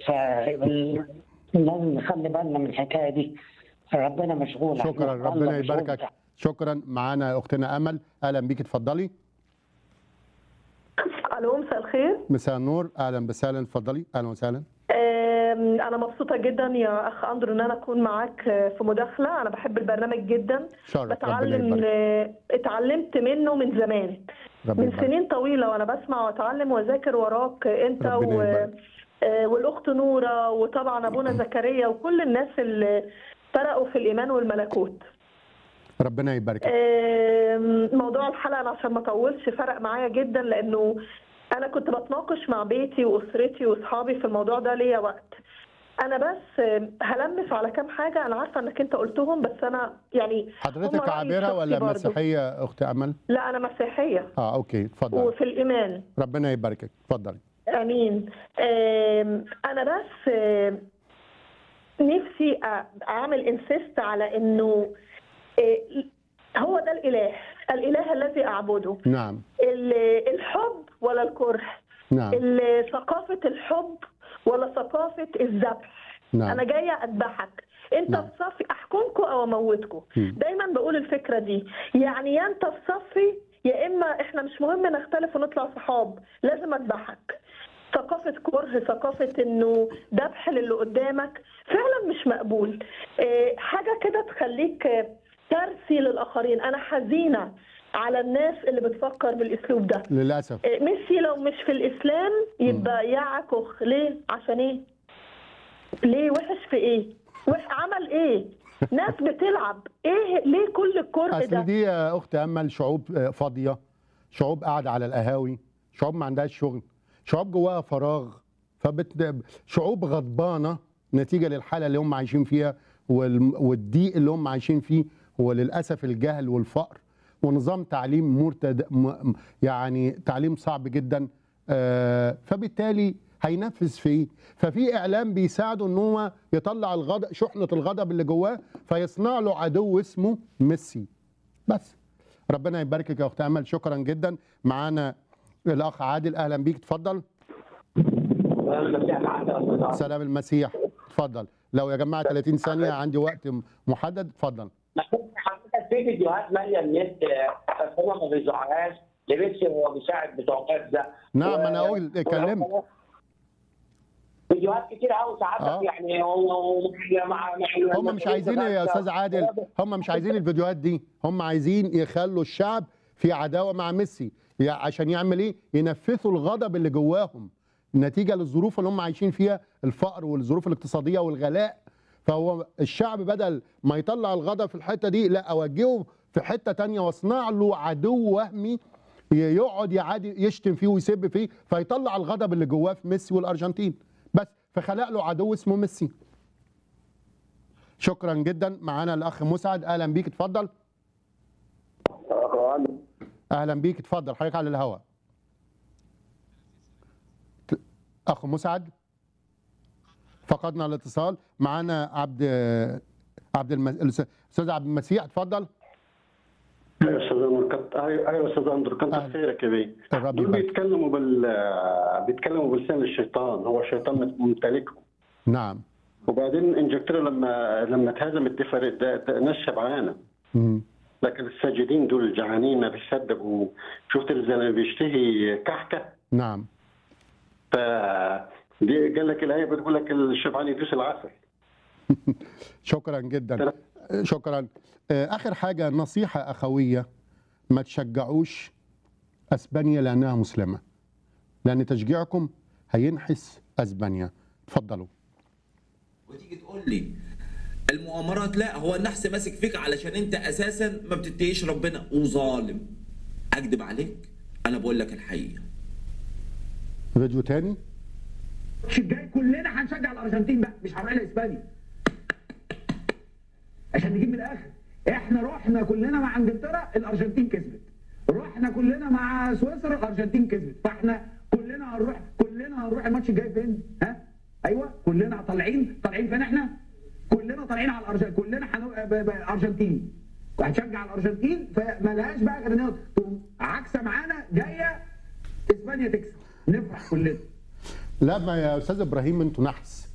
فال- لازم نخلي بالنا من الحكايه دي ربنا مشغول شكرا إحنا ربنا الله مشغول. يباركك شكرا معانا اختنا امل اهلا بيك اتفضلي الو مساء الخير مساء النور اهلا وسهلا اتفضلي اهلا وسهلا آم، انا مبسوطه جدا يا اخ اندرو ان انا اكون معاك آه، في مداخله انا بحب البرنامج جدا شرف ربنا بتعلم يبارك آه، اتعلمت منه من زمان ربنا من يبارك سنين طويله وانا بسمع واتعلم واذاكر وراك آه، انت ربنا و... يبارك. آه، والاخت نوره وطبعا ابونا زكريا وكل الناس اللي فرقوا في الايمان والملكوت ربنا يبارك آم، موضوع الحلقه انا عشان ما اطولش فرق معايا جدا لانه انا كنت بتناقش مع بيتي واسرتي واصحابي في الموضوع ده ليا وقت انا بس آم، هلمس على كام حاجه انا عارفه انك انت قلتهم بس انا يعني حضرتك هم رأيي عابره الشخصي ولا برضو. مسيحيه اخت امل لا انا مسيحيه اه اوكي اتفضل وفي الايمان ربنا يباركك اتفضلي امين آم، انا بس آم، نفسي أ- اعمل انسيست على انه آه، هو ده الاله الاله الذي اعبده نعم ال- الحب ولا الكره نعم ال- ثقافه الحب ولا ثقافه الذبح نعم. انا جايه اذبحك انت نعم. في صفي احكمكم او اموتكم مم. دايما بقول الفكره دي يعني يا انت في صفي يا اما احنا مش مهم نختلف ونطلع صحاب لازم اذبحك ثقافة كره ثقافة انه ذبح للي قدامك فعلا مش مقبول آه، حاجة كده تخليك آه، ترثي للآخرين أنا حزينة على الناس اللي بتفكر بالأسلوب ده للاسف آه، ميسي لو مش في الإسلام يبقى يعك أخ ليه عشان إيه ليه وحش في إيه وح عمل إيه ناس بتلعب إيه ليه كل الكره اصل ده دي يا اخت امل شعوب آه، فاضيه شعوب قاعده على القهاوي شعوب ما عندهاش شغل شعوب جواها فراغ فبت شعوب غضبانه نتيجه للحاله اللي هم عايشين فيها والم- والضيق اللي هم عايشين فيه وللاسف الجهل والفقر ونظام تعليم مرتد م- يعني تعليم صعب جدا آه، فبالتالي هينفذ في ايه؟ ففي اعلام بيساعده ان هو يطلع الغضب شحنه الغضب اللي جواه فيصنع له عدو اسمه ميسي بس ربنا يباركك يا اخت امل شكرا جدا معانا الاخ عادل اهلا بيك اتفضل سلام المسيح اتفضل لو يا جماعه 30 ثانيه عندي وقت محدد اتفضل حضرتك في فيديوهات ماليه النت آه، بس هم ما بيذاعوهاش لبيتي هو بيساعد بتوع غزه نعم، و- أنا أقول اتكلمت. فيديوهات كتير قوي ساعات آه. يعني هو هو مع مع هم مش عايزين يا استاذ عادل هم مش عايزين الفيديوهات دي هم عايزين يخلوا الشعب في عداوه مع ميسي يع- عشان يعمل ايه ينفثوا الغضب اللي جواهم نتيجه للظروف اللي هم عايشين فيها الفقر والظروف الاقتصاديه والغلاء فهو الشعب بدل ما يطلع الغضب في الحته دي لا اوجهه في حته تانية واصنع له عدو وهمي ي- يقعد يعادي يشتم فيه ويسب فيه فيطلع الغضب اللي جواه في ميسي والارجنتين بس فخلق له عدو اسمه ميسي شكرا جدا معانا الاخ مسعد اهلا بيك اتفضل اهلا بيك اتفضل حضرتك على الهواء ت- اخ مسعد فقدنا الاتصال معانا عبد عبد الم... الاستاذ عبد المسيح اتفضل ايوه استاذ اندرو كنت ايوه أيوة استاذ اندرو كنت أهلا. خيرك يا بيه الرب دول يبارك بيتكلموا بال بيتكلموا بلسان الشيطان هو الشيطان ممتلكهم نعم وبعدين انجلترا لما لما اتهزمت دي فريق ده, ده ناس شبعانه مم. لكن الساجدين دول الجعانين ما بيصدقوا شفت الزلمه بيشتهي كحكه نعم ف دي قال لك الايه بتقول لك الشبعان يدوس العسل شكرا جدا شكرا آه، اخر حاجه نصيحه اخويه ما تشجعوش اسبانيا لانها مسلمه لان تشجيعكم هينحس اسبانيا اتفضلوا وتيجي تقول لي المؤامرات لا هو النحس ماسك فيك علشان انت اساسا ما بتتقيش ربنا وظالم اكذب عليك انا بقول لك الحقيقه فيديو تاني الماتش الجاي كلنا هنشجع الارجنتين بقى مش هنروح لاسبانيا عشان نجيب من الاخر احنا رحنا كلنا مع انجلترا الارجنتين كسبت رحنا كلنا مع سويسرا الارجنتين كسبت فاحنا كلنا هنروح كلنا هنروح الماتش الجاي فين ها ايوه كلنا طالعين طالعين فين احنا كلنا طالعين على الارجنتين كلنا حنو... ب... ب... ارجنتين وهنشجع الارجنتين فملهاش بقى غير ان هي تقوم عكسه معانا جايه اسبانيا تكسب نفرح كلنا لا ما يا استاذ ابراهيم انتوا نحس